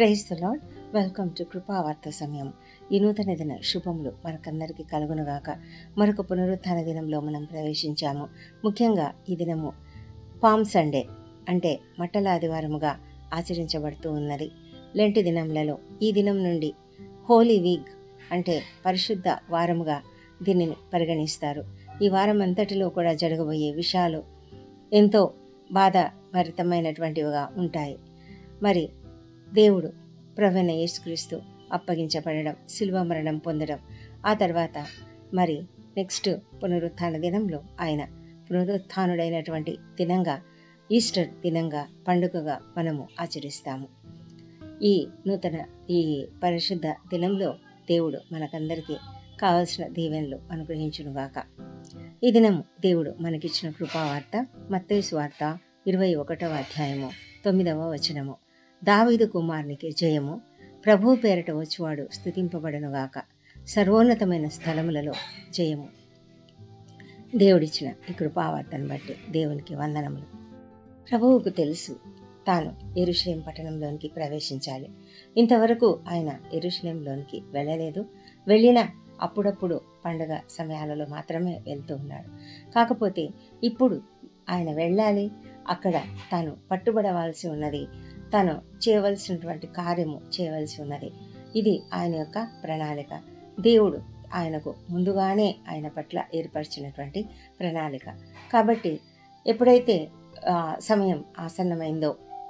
praise the Lord welcome to Krupavartha సమయం ఈ నూతన దిన శుభములు మనకందరికీ కలుగునుగాక మరొక పునరుత్థాన దినంలో మనం ప్రవేశించాము ముఖ్యంగా ఈ దినము పామ్ సండే అంటే మట్టల ఆదివారముగా ఆచరించబడుతూ ఉన్నది లెంటి దినములలో ఈ దినం నుండి హోలీ వీక్ అంటే పరిశుద్ధ వారముగా దీనిని పరిగణిస్తారు ఈ వారం అంతటిలో కూడా జరగబోయే విషయాలు ఎంతో బాధభరితమైనటువంటివిగా ఉంటాయి మరి దేవుడు ప్రవీణ యేసుక్రీస్తు అప్పగించబడడం శిల్వ మరణం పొందడం ఆ తర్వాత మరి నెక్స్ట్ పునరుత్థాన దినంలో ఆయన పునరుత్థానుడైనటువంటి దినంగా ఈస్టర్ దినంగా పండుగగా మనము ఆచరిస్తాము ఈ నూతన ఈ పరిశుద్ధ దినంలో దేవుడు మనకందరికీ కావలసిన దీవెనలు అనుగ్రహించునుగాక ఈ దినం దేవుడు మనకిచ్చిన కృపావార్త మత్తైసు వార్త ఇరవై ఒకటవ అధ్యాయము తొమ్మిదవ వచనము దావీదు కుమారునికి జయము ప్రభు పేరట వచ్చువాడు స్థుతింపబడనుగాక సర్వోన్నతమైన స్థలములలో జయము దేవుడిచ్చిన ఈ కృపావార్తను బట్టి దేవునికి వందనములు ప్రభువుకు తెలుసు తాను ఎరుషలేం పట్టణంలోనికి ప్రవేశించాలి ఇంతవరకు ఆయన ఎరుషలేంలోనికి వెళ్ళలేదు వెళ్ళిన అప్పుడప్పుడు పండగ సమయాలలో మాత్రమే వెళ్తూ ఉన్నాడు కాకపోతే ఇప్పుడు ఆయన వెళ్ళాలి అక్కడ తాను పట్టుబడవలసి ఉన్నది తను చేయవలసినటువంటి కార్యము చేయవలసి ఉన్నది ఇది ఆయన యొక్క ప్రణాళిక దేవుడు ఆయనకు ముందుగానే ఆయన పట్ల ఏర్పరిచినటువంటి ప్రణాళిక కాబట్టి ఎప్పుడైతే సమయం ఆసన్నమైందో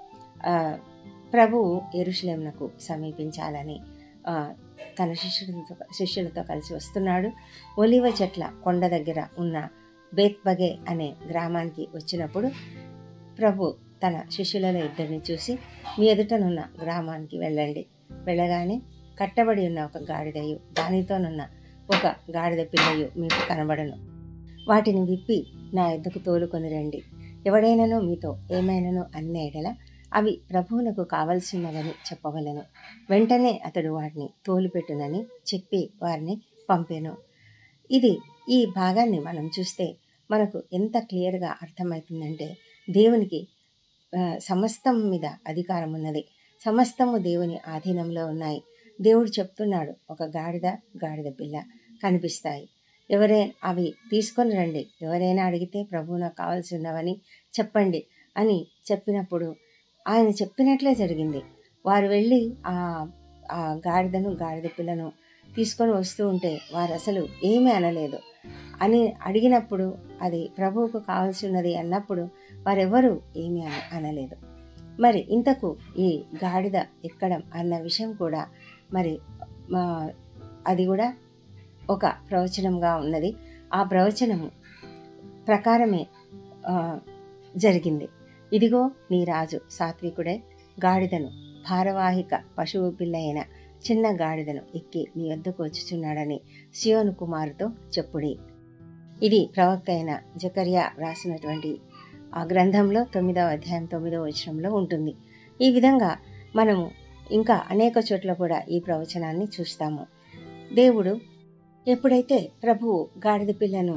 ప్రభువు ఎరుషలేమునకు సమీపించాలని తన శిష్యులతో శిష్యులతో కలిసి వస్తున్నాడు ఒలివ చెట్ల కొండ దగ్గర ఉన్న బేత్బగే అనే గ్రామానికి వచ్చినప్పుడు ప్రభు తన శిష్యులలో ఇద్దరిని చూసి మీ ఎదుటనున్న గ్రామానికి వెళ్ళండి వెళ్ళగానే కట్టబడి ఉన్న ఒక గాడిదయు దానితోనున్న ఒక గాడిద పిల్లయు మీకు కనబడను వాటిని విప్పి నా ఎద్దుకు తోలుకొని రండి ఎవడైనానో మీతో ఏమైనానో అన్న ఎడల అవి ప్రభువునకు కావలసినవని చెప్పవలను వెంటనే అతడు వాటిని తోలుపెట్టునని చెప్పి వారిని పంపాను ఇది ఈ భాగాన్ని మనం చూస్తే మనకు ఎంత క్లియర్గా అర్థమవుతుందంటే దేవునికి సమస్తం మీద అధికారం ఉన్నది సమస్తము దేవుని ఆధీనంలో ఉన్నాయి దేవుడు చెప్తున్నాడు ఒక గాడిద గాడిద పిల్ల కనిపిస్తాయి ఎవరే అవి తీసుకొని రండి ఎవరైనా అడిగితే ప్రభువు నాకు కావాల్సి ఉన్నవని చెప్పండి అని చెప్పినప్పుడు ఆయన చెప్పినట్లే జరిగింది వారు వెళ్ళి ఆ ఆ గాడిదను గాడిద పిల్లను తీసుకొని వస్తూ ఉంటే వారు అసలు ఏమీ అనలేదు అని అడిగినప్పుడు అది ప్రభువుకు కావాల్సి ఉన్నది అన్నప్పుడు వారెవరు ఏమీ అన అనలేదు మరి ఇంతకు ఈ గాడిద ఎక్కడం అన్న విషయం కూడా మరి అది కూడా ఒక ప్రవచనంగా ఉన్నది ఆ ప్రవచనము ప్రకారమే జరిగింది ఇదిగో నీ రాజు సాత్వికుడై గాడిదను భారవాహిక పశువు పిల్ల అయిన చిన్న గాడిదను ఎక్కి నీ వద్దకు వచ్చుచున్నాడని సియోను కుమారుతో చెప్పుడి ఇది ప్రవక్త అయిన జకర్యా రాసినటువంటి ఆ గ్రంథంలో తొమ్మిదవ అధ్యాయం తొమ్మిదవ వచనంలో ఉంటుంది ఈ విధంగా మనము ఇంకా అనేక చోట్ల కూడా ఈ ప్రవచనాన్ని చూస్తాము దేవుడు ఎప్పుడైతే ప్రభువు గాడిద పిల్లను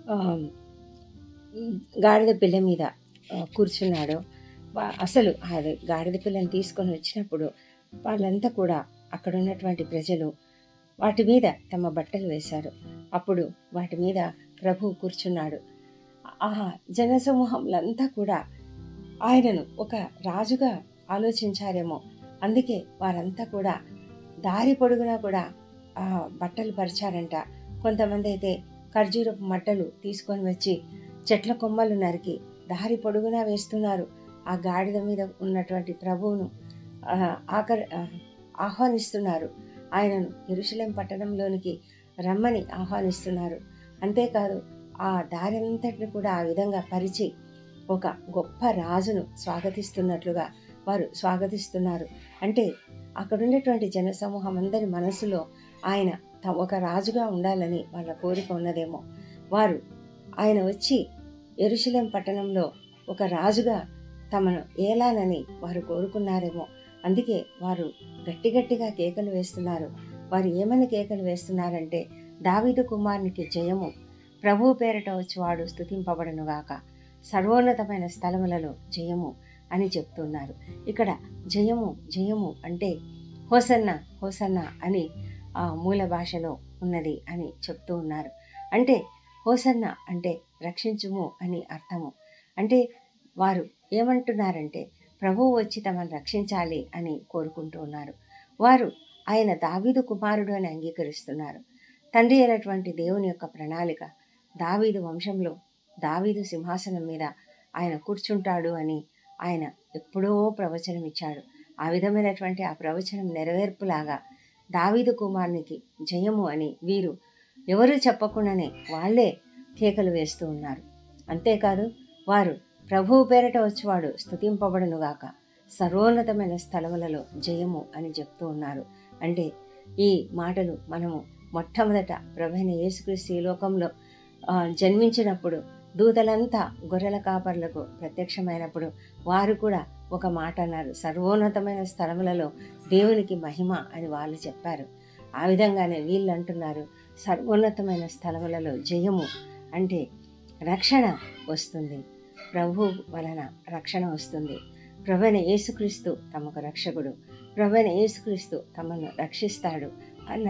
గాడిద పిల్ల మీద కూర్చున్నాడో అసలు అది గాడిద పిల్లని తీసుకొని వచ్చినప్పుడు వాళ్ళంతా కూడా అక్కడ ఉన్నటువంటి ప్రజలు వాటి మీద తమ బట్టలు వేశారు అప్పుడు వాటి మీద ప్రభు కూర్చున్నాడు ఆ జనసమూహంలంతా కూడా ఆయనను ఒక రాజుగా ఆలోచించారేమో అందుకే వారంతా కూడా దారి పొడుగునా కూడా ఆ బట్టలు పరిచారంట కొంతమంది అయితే ఖర్జూరపు మట్టలు తీసుకొని వచ్చి చెట్ల కొమ్మలు నరికి దారి పొడుగునా వేస్తున్నారు ఆ గాడిద మీద ఉన్నటువంటి ప్రభువును ఆకర్ ఆహ్వానిస్తున్నారు ఆయనను ఎరుశలేం పట్టణంలోనికి రమ్మని ఆహ్వానిస్తున్నారు అంతేకాదు ఆ దారి అంతటిని కూడా ఆ విధంగా పరిచి ఒక గొప్ప రాజును స్వాగతిస్తున్నట్లుగా వారు స్వాగతిస్తున్నారు అంటే అక్కడ ఉన్నటువంటి జనసమూహం అందరి మనసులో ఆయన ఒక రాజుగా ఉండాలని వాళ్ళ కోరిక ఉన్నదేమో వారు ఆయన వచ్చి ఎరుశలేం పట్టణంలో ఒక రాజుగా తమను ఏలానని వారు కోరుకున్నారేమో అందుకే వారు గట్టి గట్టిగా కేకలు వేస్తున్నారు వారు ఏమని కేకలు వేస్తున్నారంటే దావీదు కుమారునికి జయము ప్రభు పేరట వచ్చి వాడు స్థుతింపబడనుగాక సర్వోన్నతమైన స్థలములలో జయము అని చెప్తున్నారు ఇక్కడ జయము జయము అంటే హోసన్న హోసన్న అని ఆ మూల భాషలో ఉన్నది అని చెప్తూ ఉన్నారు అంటే హోసన్న అంటే రక్షించుము అని అర్థము అంటే వారు ఏమంటున్నారంటే ప్రభువు వచ్చి తమను రక్షించాలి అని కోరుకుంటూ ఉన్నారు వారు ఆయన దావీదు కుమారుడు అని అంగీకరిస్తున్నారు తండ్రి అయినటువంటి దేవుని యొక్క ప్రణాళిక దావీదు వంశంలో దావీదు సింహాసనం మీద ఆయన కూర్చుంటాడు అని ఆయన ఎప్పుడో ప్రవచనం ఇచ్చాడు ఆ విధమైనటువంటి ఆ ప్రవచనం నెరవేర్పులాగా దావీదు కుమారునికి జయము అని వీరు ఎవరు చెప్పకుండానే వాళ్ళే కేకలు వేస్తూ ఉన్నారు అంతేకాదు వారు ప్రభువు పేరట వచ్చేవాడు స్థుతింపబడునుగాక సర్వోన్నతమైన స్థలములలో జయము అని చెప్తూ ఉన్నారు అంటే ఈ మాటలు మనము మొట్టమొదట ప్రభైన యేసుక్రీస్తు ఈ లోకంలో ఆ, జన్మించినప్పుడు దూతలంతా గొర్రెల కాపర్లకు ప్రత్యక్షమైనప్పుడు వారు కూడా ఒక మాట అన్నారు సర్వోన్నతమైన స్థలములలో దేవునికి మహిమ అని వాళ్ళు చెప్పారు ఆ విధంగానే వీళ్ళు అంటున్నారు సర్వోన్నతమైన స్థలములలో జయము అంటే రక్షణ వస్తుంది ప్రభు వలన రక్షణ వస్తుంది ప్రభువైన యేసుక్రీస్తు తమకు రక్షకుడు ప్రభువైన యేసుక్రీస్తు తమను రక్షిస్తాడు అన్న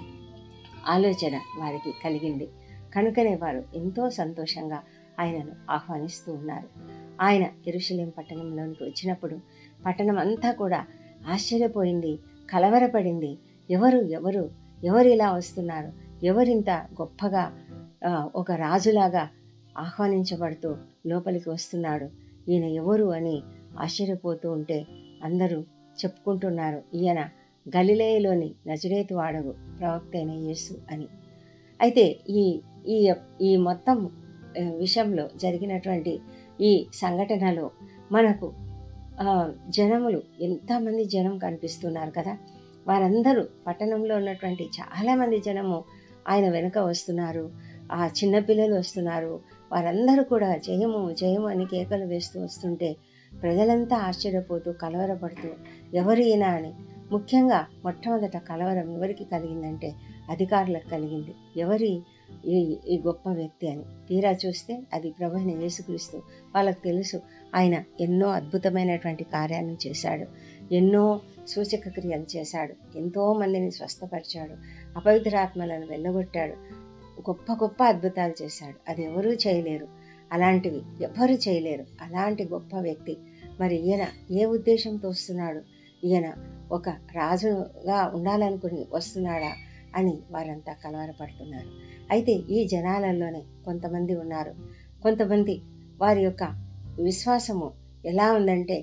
ఆలోచన వారికి కలిగింది కనుకనే వారు ఎంతో సంతోషంగా ఆయనను ఆహ్వానిస్తూ ఉన్నారు ఆయన ఎరుషలేం పట్టణంలోనికి వచ్చినప్పుడు పట్టణం అంతా కూడా ఆశ్చర్యపోయింది కలవరపడింది ఎవరు ఎవరు ఎవరు ఇలా వస్తున్నారు ఎవరింత గొప్పగా ఆ, ఒక రాజులాగా ఆహ్వానించబడుతూ లోపలికి వస్తున్నాడు ఈయన ఎవరు అని ఆశ్చర్యపోతూ ఉంటే అందరూ చెప్పుకుంటున్నారు ఈయన గలిలేయలోని నజరేతు వాడగు ప్రవక్త అయిన యేసు అని అయితే ఈ ఈ ఈ మొత్తం ఆ, విషయంలో జరిగినటువంటి ఈ సంఘటనలో మనకు ఆ, జనములు ఎంతమంది జనం కనిపిస్తున్నారు కదా వారందరూ పట్టణంలో ఉన్నటువంటి చాలామంది జనము ఆయన వెనుక వస్తున్నారు ఆ చిన్నపిల్లలు వస్తున్నారు వారందరూ కూడా జయము జయము అని కేకలు వేస్తూ వస్తుంటే ప్రజలంతా ఆశ్చర్యపోతూ కలవరపడుతూ ఎవరు ఈయన అని ముఖ్యంగా మొట్టమొదట కలవరం ఎవరికి కలిగిందంటే అధికారులకు కలిగింది ఎవరి ఈ ఈ గొప్ప వ్యక్తి అని తీరా చూస్తే అది ప్రభు అయిన యేసుక్రీస్తు వాళ్ళకు తెలుసు ఆయన ఎన్నో అద్భుతమైనటువంటి కార్యాలను చేశాడు ఎన్నో సూచక క్రియలు చేశాడు ఎంతో మందిని స్వస్థపరిచాడు అపవిత్రాత్మలను వెళ్ళగొట్టాడు గొప్ప గొప్ప అద్భుతాలు చేశాడు అది ఎవరూ చేయలేరు అలాంటివి ఎవ్వరూ చేయలేరు అలాంటి గొప్ప వ్యక్తి మరి ఈయన ఏ ఉద్దేశంతో వస్తున్నాడు ఈయన ఒక రాజుగా ఉండాలనుకుని వస్తున్నాడా అని వారంతా కలవరపడుతున్నారు అయితే ఈ జనాలలోనే కొంతమంది ఉన్నారు కొంతమంది వారి యొక్క విశ్వాసము ఎలా ఉందంటే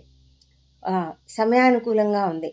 ఆ, సమయానుకూలంగా ఉంది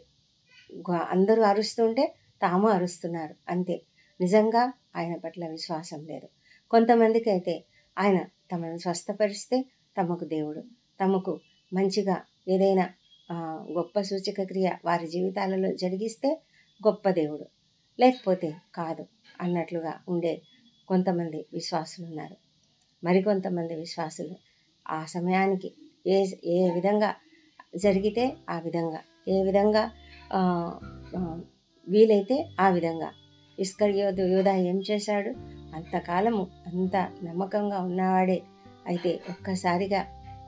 గ- అందరూ అరుస్తుంటే తాము అరుస్తున్నారు అంతే నిజంగా ఆయన పట్ల విశ్వాసం లేదు కొంతమందికి అయితే ఆయన తమను స్వస్థపరిస్తే తమకు దేవుడు తమకు మంచిగా ఏదైనా ఆ, గొప్ప సూచక క్రియ వారి జీవితాలలో జరిగిస్తే గొప్ప దేవుడు లేకపోతే కాదు అన్నట్లుగా ఉండే కొంతమంది విశ్వాసులు ఉన్నారు మరికొంతమంది విశ్వాసులు ఆ సమయానికి ఏ ఏ విధంగా జరిగితే ఆ విధంగా ఏ విధంగా ఆ, ఆ, వీలైతే ఆ విధంగా ఇస్కర్యోధు యోధ ఏం చేశాడు అంతకాలము అంత నమ్మకంగా ఉన్నవాడే అయితే ఒక్కసారిగా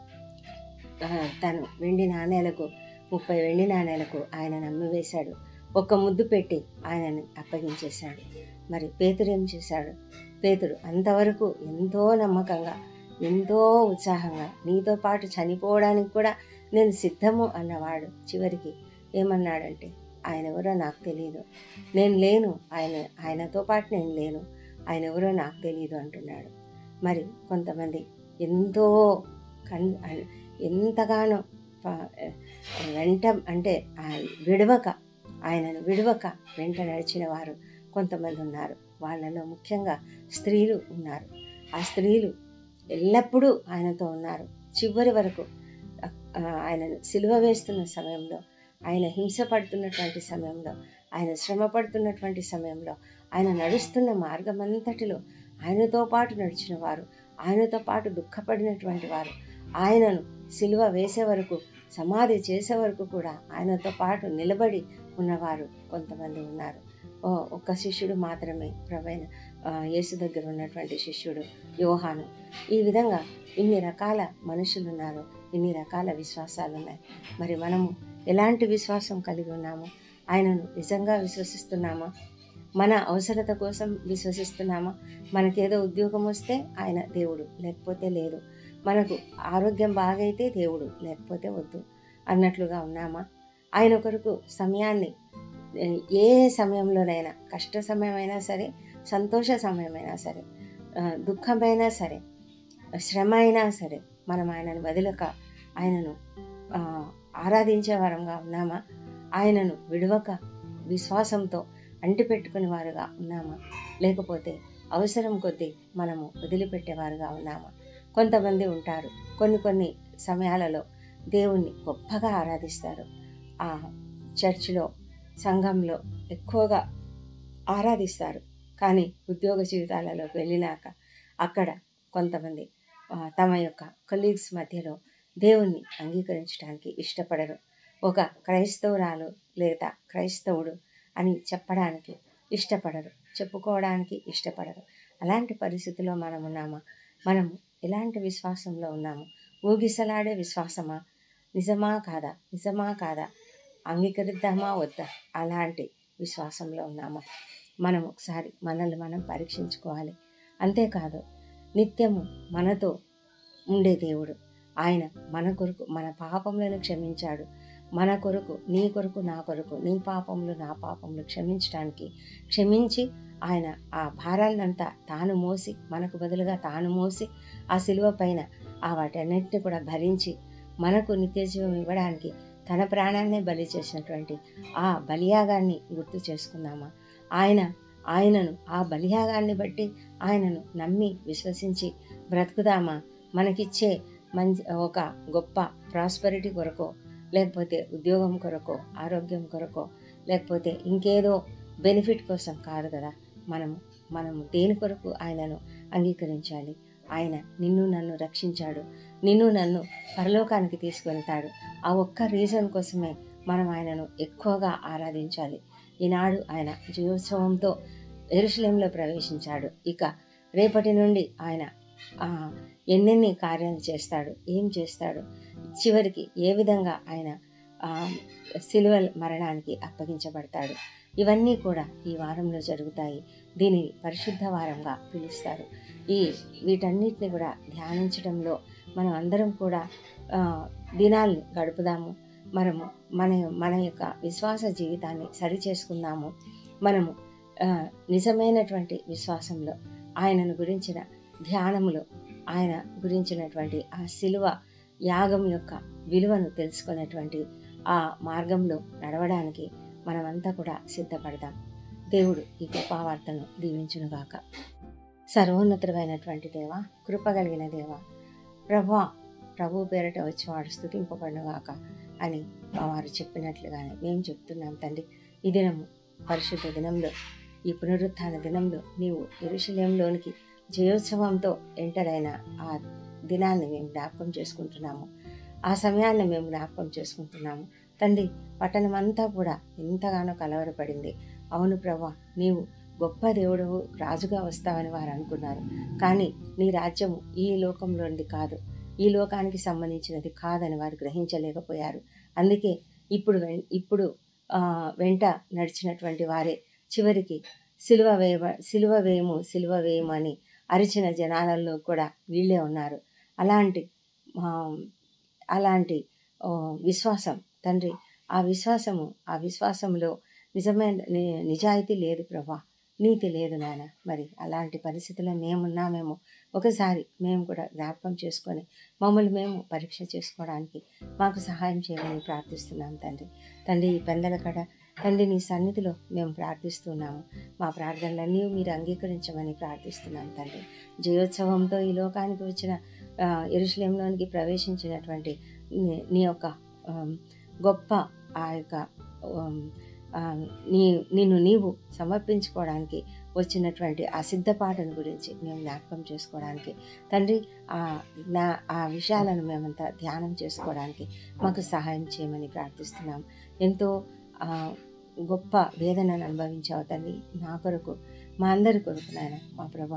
ఆ, తను వెండి నాణేలకు ముప్పై వెండి నాణేలకు ఆయన నమ్మివేశాడు ఒక్క ముద్దు పెట్టి ఆయనని అప్పగించేశాడు మరి పేతురు ఏం చేశాడు పేతుడు అంతవరకు ఎంతో నమ్మకంగా ఎంతో ఉత్సాహంగా నీతో పాటు చనిపోవడానికి కూడా నేను సిద్ధము అన్నవాడు చివరికి ఏమన్నాడంటే ఆయన ఎవరో నాకు తెలియదు నేను లేను ఆయన ఆయనతో పాటు నేను లేను ఆయన ఎవరో నాకు తెలియదు అంటున్నాడు మరి కొంతమంది ఎంతో కన్ అన్- ఎంతగానో ప- వెంట అంటే ఆ విడవక ఆయనను విడవక వెంట నడిచిన వారు కొంతమంది ఉన్నారు వాళ్ళలో ముఖ్యంగా స్త్రీలు ఉన్నారు ఆ స్త్రీలు ఎల్లప్పుడూ ఆయనతో ఉన్నారు చివరి వరకు ఆ, ఆయనను సిలువ వేస్తున్న సమయంలో ఆయన హింస పడుతున్నటువంటి సమయంలో ఆయన శ్రమ పడుతున్నటువంటి సమయంలో ఆయన నడుస్తున్న మార్గమంతటిలో ఆయనతో పాటు నడిచిన వారు ఆయనతో పాటు దుఃఖపడినటువంటి వారు ఆయనను సిలువ వేసే వరకు సమాధి చేసే వరకు కూడా ఆయనతో పాటు నిలబడి ఉన్నవారు కొంతమంది ఉన్నారు ఓ ఒక్క శిష్యుడు మాత్రమే ప్రవైన యేసు దగ్గర ఉన్నటువంటి శిష్యుడు యోహాను ఈ విధంగా ఇన్ని రకాల మనుషులు ఉన్నారు ఇన్ని రకాల విశ్వాసాలు ఉన్నాయి మరి మనము ఎలాంటి విశ్వాసం కలిగి ఉన్నాము ఆయనను నిజంగా విశ్వసిస్తున్నామా మన అవసరత కోసం విశ్వసిస్తున్నామా మనకేదో ఉద్యోగం వస్తే ఆయన దేవుడు లేకపోతే లేదు మనకు ఆరోగ్యం బాగైతే దేవుడు లేకపోతే వద్దు అన్నట్లుగా ఉన్నామా ఆయన కొరకు సమయాన్ని ఏ సమయంలోనైనా కష్ట సమయమైనా సరే సంతోష సమయమైనా సరే ఆ, దుఃఖమైనా సరే శ్రమ అయినా సరే మనం ఆయనను వదిలక ఆయనను ఆ, ఆరాధించే వారంగా ఉన్నామా ఆయనను విడవక విశ్వాసంతో అంటిపెట్టుకునే వారుగా ఉన్నామా లేకపోతే అవసరం కొద్దీ మనము వదిలిపెట్టేవారుగా ఉన్నామా కొంతమంది ఉంటారు కొన్ని కొన్ని సమయాలలో దేవుణ్ణి గొప్పగా ఆరాధిస్తారు ఆ చర్చిలో సంఘంలో ఎక్కువగా ఆరాధిస్తారు కానీ ఉద్యోగ జీవితాలలోకి వెళ్ళినాక అక్కడ కొంతమంది ఆ, తమ యొక్క కొలీగ్స్ మధ్యలో దేవుణ్ణి అంగీకరించడానికి ఇష్టపడరు ఒక క్రైస్తవురాలు లేదా క్రైస్తవుడు అని చెప్పడానికి ఇష్టపడరు చెప్పుకోవడానికి ఇష్టపడరు అలాంటి పరిస్థితిలో మనం ఉన్నామా మనము ఎలాంటి విశ్వాసంలో ఉన్నాము ఊగిసలాడే విశ్వాసమా నిజమా కాదా నిజమా కాదా అంగీకరిద్దామా వద్దా అలాంటి విశ్వాసంలో ఉన్నామా మనం ఒకసారి మనల్ని మనం పరీక్షించుకోవాలి అంతేకాదు నిత్యము మనతో ఉండే దేవుడు ఆయన మన కొరకు మన పాపములను క్షమించాడు మన కొరకు నీ కొరకు నా కొరకు నీ పాపములు నా పాపములు క్షమించడానికి క్షమించి ఆయన ఆ భారాన్నంతా తాను మోసి మనకు బదులుగా తాను మోసి ఆ శిలువ పైన ఆ వాటన్నిటిని కూడా భరించి మనకు నిత్యజీవం ఇవ్వడానికి తన ప్రాణాన్నే బలి చేసినటువంటి ఆ బలియాగాన్ని గుర్తు చేసుకుందామా ఆయన ఆయనను ఆ బలియాగాన్ని బట్టి ఆయనను నమ్మి విశ్వసించి బ్రతుకుదామా మనకిచ్చే మంచి ఒక గొప్ప ప్రాస్పరిటీ కొరకో లేకపోతే ఉద్యోగం కొరకో ఆరోగ్యం కొరకో లేకపోతే ఇంకేదో బెనిఫిట్ కోసం కాదు కదా మనము మనము దేని కొరకు ఆయనను అంగీకరించాలి ఆయన నిన్ను నన్ను రక్షించాడు నిన్ను నన్ను పరలోకానికి తీసుకెళ్తాడు ఆ ఒక్క రీజన్ కోసమే మనం ఆయనను ఎక్కువగా ఆరాధించాలి ఈనాడు ఆయన జీవోత్సవంతో ఎరుశలేంలో ప్రవేశించాడు ఇక రేపటి నుండి ఆయన ఆ, ఎన్నెన్ని కార్యాలు చేస్తాడు ఏం చేస్తాడు చివరికి ఏ విధంగా ఆయన ఆ, సిలువ మరణానికి అప్పగించబడతాడు ఇవన్నీ కూడా ఈ వారంలో జరుగుతాయి దీనిని పరిశుద్ధ వారంగా పిలుస్తారు ఈ వీటన్నిటిని కూడా ధ్యానించడంలో మనం అందరం కూడా ఆ, దినాల్ని గడుపుదాము మనము మన మన యొక్క విశ్వాస జీవితాన్ని సరి చేసుకుందాము మనము ఆ, నిజమైనటువంటి విశ్వాసంలో ఆయనను గురించిన ధ్యానములో ఆయన గురించినటువంటి ఆ శిలువ యాగం యొక్క విలువను తెలుసుకునేటువంటి ఆ మార్గంలో నడవడానికి మనమంతా కూడా సిద్ధపడదాం దేవుడు ఈ కృపావార్తను దీవించునుగాక సర్వోన్నతుడైనటువంటి దేవ కృప కలిగిన దేవ ప్రభా ప్రభు పేరట వచ్చి వాడు స్థుతింపబడుగాక అని వారు చెప్పినట్లుగానే మేము చెప్తున్నాం తండ్రి ఈ దినము పరిశుద్ధ దినంలో ఈ పునరుత్థాన దినంలో నీవు ఎరుశలేంలోనికి జయోత్సవంతో ఎంటర్ అయిన ఆ దినాన్ని మేము జ్ఞాపకం చేసుకుంటున్నాము ఆ సమయాన్ని మేము జ్ఞాపకం చేసుకుంటున్నాము తండ్రి పట్టణం అంతా కూడా ఎంతగానో కలవరపడింది అవును ప్రభా నీవు గొప్ప దేవుడవు రాజుగా వస్తావని వారు అనుకున్నారు కానీ నీ రాజ్యము ఈ లోకంలోనిది కాదు ఈ లోకానికి సంబంధించినది కాదని వారు గ్రహించలేకపోయారు అందుకే ఇప్పుడు వెం- ఇప్పుడు ఆ, వెంట నడిచినటువంటి వారే చివరికి సిలువ వేయ సిలువ వేయము సిలువ వేయము అని అరిచిన జనాలలో కూడా వీళ్ళే ఉన్నారు అలాంటి ఆ, అలాంటి ఆ, విశ్వాసం తండ్రి ఆ విశ్వాసము ఆ విశ్వాసంలో నిజమైన ని- నిజాయితీ లేదు ప్రభా నీతి లేదు నాన్న మరి అలాంటి పరిస్థితుల్లో మేమున్నామేమో ఒకసారి మేము కూడా జ్ఞాపకం చేసుకొని మమ్మల్ని మేము పరీక్ష చేసుకోవడానికి మాకు సహాయం చేయమని ప్రార్థిస్తున్నాం తండ్రి తండ్రి ఈ పెందల కడ తండ్రి నీ సన్నిధిలో మేము ప్రార్థిస్తున్నాము మా ప్రార్థనలన్నీ మీరు అంగీకరించమని ప్రార్థిస్తున్నాం తండ్రి జయోత్సవంతో ఈ లోకానికి వచ్చిన ఆ, ఎరుశలేంలోనికి ప్రవేశించినటువంటి నీ- నీ యొక్క ఆమ్, గొప్ప ఆ యొక్క ఆమ్, ఆ, నీ నిన్ను నీవు సమర్పించుకోవడానికి వచ్చినటువంటి ఆ సిద్ధపాటును గురించి మేము జ్ఞాపకం చేసుకోవడానికి తండ్రి ఆ నా ఆ విషయాలను మేమంతా ధ్యానం చేసుకోవడానికి మాకు సహాయం చేయమని ప్రార్థిస్తున్నాం ఎంతో ఆ, గొప్ప వేదనను అనుభవించావు తండ్రి నా కొరకు మా అందరి కొరకు నాయన మా ప్రభా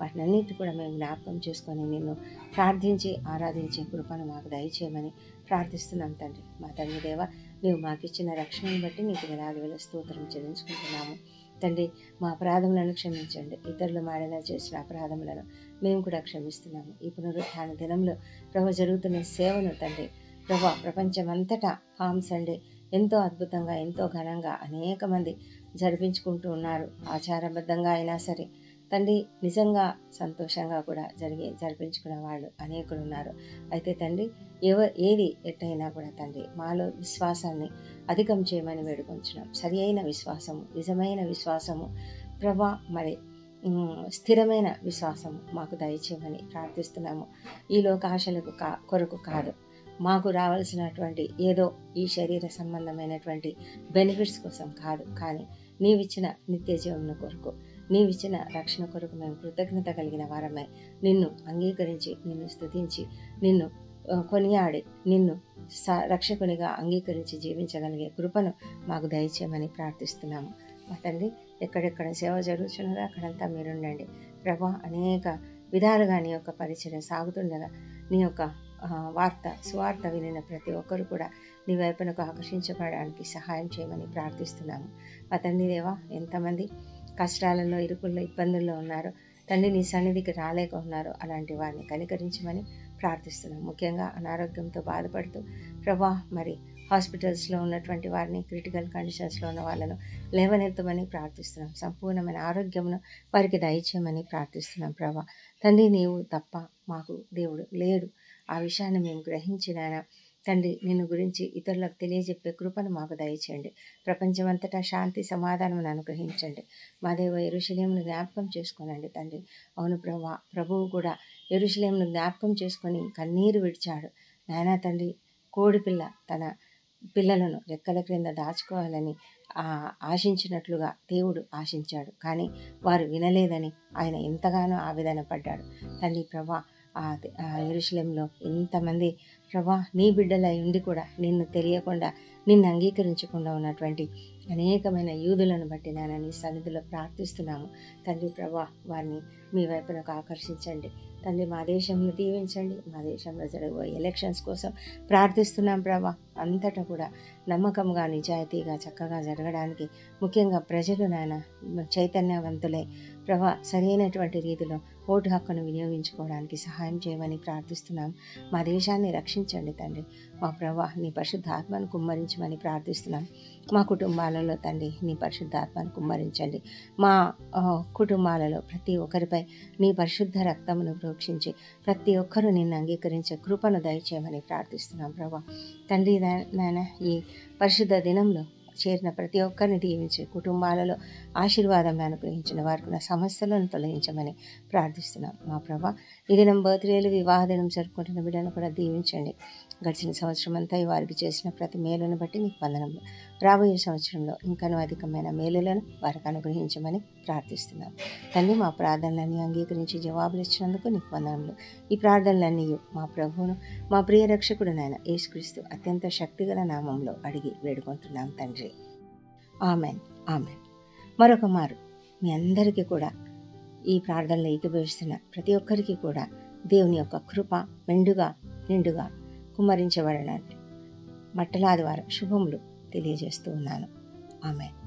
వాటినన్నిటి కూడా మేము జ్ఞాపకం చేసుకొని నిన్ను ప్రార్థించి ఆరాధించే కృపను మాకు దయచేయమని ప్రార్థిస్తున్నాం తండ్రి మా తండ్రి దేవ నీవు మాకు ఇచ్చిన రక్షణను బట్టి నీకు వేలాది వేల స్తోత్రం చెల్లించుకుంటున్నాము తండ్రి మా అపరాధములను క్షమించండి ఇతరులు మాడేలా చేసిన అపరాధములను మేము కూడా క్షమిస్తున్నాము ఈ పునరుత్థాన దినంలో ప్రభు జరుగుతున్న సేవను తండ్రి ప్రభు ప్రపంచమంతటా ఫామ్స్ అండి ఎంతో అద్భుతంగా ఎంతో ఘనంగా అనేక మంది జరిపించుకుంటూ ఉన్నారు ఆచారబద్ధంగా అయినా సరే తండ్రి నిజంగా సంతోషంగా కూడా జరిగి జరిపించుకునే వాళ్ళు అనేకులు ఉన్నారు అయితే తండ్రి ఎవ ఏది ఎట్టయినా కూడా తండ్రి మాలో విశ్వాసాన్ని అధికం చేయమని వేడుకొంచున్నాం సరి అయిన విశ్వాసము నిజమైన విశ్వాసము ప్రభా మరి ఉమ్, స్థిరమైన విశ్వాసము మాకు దయచేయమని ప్రార్థిస్తున్నాము ఈ లోకాశలకు కా కొరకు కాదు మాకు రావాల్సినటువంటి ఏదో ఈ శరీర సంబంధమైనటువంటి బెనిఫిట్స్ కోసం కాదు కానీ నీవిచ్చిన నిత్య జీవన కొరకు నీవిచ్చిన రక్షణ కొరకు మేము కృతజ్ఞత కలిగిన వారమై నిన్ను అంగీకరించి నిన్ను స్తుతించి నిన్ను ఆ, కొనియాడి నిన్ను స- రక్షకునిగా అంగీకరించి జీవించగలిగే కృపను మాకు దయచేయమని ప్రార్థిస్తున్నాము మా తండ్రి ఎక్కడెక్కడ సేవ జరుగుతున్నదో అక్కడంతా మీరుండండి ప్రభా అనేక విధాలుగా నీ యొక్క పరిచయం సాగుతుండగా నీ యొక్క ఆ, వార్త సువార్త వినిన ప్రతి ఒక్కరు కూడా నీ వైపునకు ఆకర్షించబడడానికి సహాయం చేయమని ప్రార్థిస్తున్నాము మా తండ్రి దేవా ఎంతమంది కష్టాలలో ఇరుకుల్లో ఇబ్బందుల్లో ఉన్నారు తండ్రి నీ సన్నిధికి రాలేక ఉన్నారు అలాంటి వారిని కనికరించమని ప్రార్థిస్తున్నాం ముఖ్యంగా అనారోగ్యంతో బాధపడుతూ ప్రభా మరి హాస్పిటల్స్లో ఉన్నటువంటి వారిని క్రిటికల్ కండిషన్స్లో ఉన్న వాళ్ళను లేవనెత్తమని ప్రార్థిస్తున్నాం సంపూర్ణమైన ఆరోగ్యమును వారికి దయచేయమని ప్రార్థిస్తున్నాం ప్రభా తండ్రి నీవు తప్ప మాకు దేవుడు లేడు ఆ విషయాన్ని మేము గ్రహించిన తండ్రి నిన్ను గురించి ఇతరులకు తెలియజెప్పే కృపను మాకు దయచేయండి ప్రపంచమంతటా శాంతి సమాధానం అనుగ్రహించండి మా దేవ ఎరుశలేమును జ్ఞాపకం చేసుకోనండి తండ్రి అవును ప్రభా ప్రభువు కూడా ఎరుశలేమును జ్ఞాపకం చేసుకొని కన్నీరు విడిచాడు నాయనా తండ్రి కోడిపిల్ల తన పిల్లలను రెక్కల క్రింద దాచుకోవాలని ఆ, ఆశించినట్లుగా దేవుడు ఆశించాడు కానీ వారు వినలేదని ఆయన ఎంతగానో ఆవేదన పడ్డాడు తండ్రి ప్రభా ఆ ఆ ఎరుశలేంలో ఎంతమంది ప్రభా నీ బిడ్డలై ఉండి కూడా నిన్ను తెలియకుండా నిన్ను అంగీకరించకుండా ఉన్నటువంటి అనేకమైన యూదులను బట్టి నాయన నీ సన్నిధిలో ప్రార్థిస్తున్నాము తండ్రి ప్రభా వారిని మీ వైపునకు ఆకర్షించండి తండ్రి మా దేశంను దీవించండి మా దేశంలో జరగబోయే ఎలక్షన్స్ కోసం ప్రార్థిస్తున్నాం ప్రభా అంతటా కూడా నమ్మకంగా నిజాయితీగా చక్కగా జరగడానికి ముఖ్యంగా ప్రజలు నాయన చైతన్యవంతులై ప్రభా సరైనటువంటి రీతిలో ఓటు హక్కును వినియోగించుకోవడానికి సహాయం చేయమని ప్రార్థిస్తున్నాం మా దేశాన్ని రక్షించండి తండ్రి మా ప్రభా నీ పరిశుద్ధాత్మను కుమ్మరించమని ప్రార్థిస్తున్నాం మా కుటుంబాలలో తండ్రి నీ పరిశుద్ధాత్మను కుమ్మరించండి మా ఆ, కుటుంబాలలో ప్రతి ఒక్కరిపై నీ పరిశుద్ధ రక్తమును ప్రోక్షించి ప్రతి ఒక్కరూ నిన్ను అంగీకరించే కృపను దయచేయమని ప్రార్థిస్తున్నాం ప్రభా తండ్రి నా- నాయన ఈ పరిశుద్ధ దినంలో చేరిన ప్రతి ఒక్కరిని దీవించి కుటుంబాలలో ఆశీర్వాదం అనుగ్రహించిన వారికి ఉన్న సమస్యలను తొలగించమని ప్రార్థిస్తున్నాం మా ప్రభా ఈ దినం బర్త్డేలు వివాహ దినం జరుపుకుంటున్న బిడ్డలను కూడా దీవించండి గడిచిన సంవత్సరం అంతా ఈ వారికి చేసిన ప్రతి మేలును బట్టి నీకు వందనములు రాబోయే సంవత్సరంలో ఇంకనూ అధికమైన మేలులను వారికి అనుగ్రహించమని ప్రార్థిస్తున్నాం తండ్రి మా ప్రార్థనలన్నీ అంగీకరించి జవాబులు ఇచ్చినందుకు నీకు వందనములు ఈ ప్రార్థనలన్నీ మా ప్రభువును మా ప్రియ రక్షకుడు నాయన యేసుక్రీస్తు అత్యంత శక్తిగల నామంలో అడిగి వేడుకుంటున్నాం తండ్రి ఆమెన్ ఆమెన్ మరొక మారు మీ అందరికీ కూడా ఈ ప్రార్థనలో ఏకీభవిస్తున్న ప్రతి ఒక్కరికి కూడా దేవుని యొక్క కృప మెండుగా నిండుగా కుమ్మరించబడడానికి మట్టలాది వారం శుభములు తెలియజేస్తూ ఉన్నాను ఆమెన్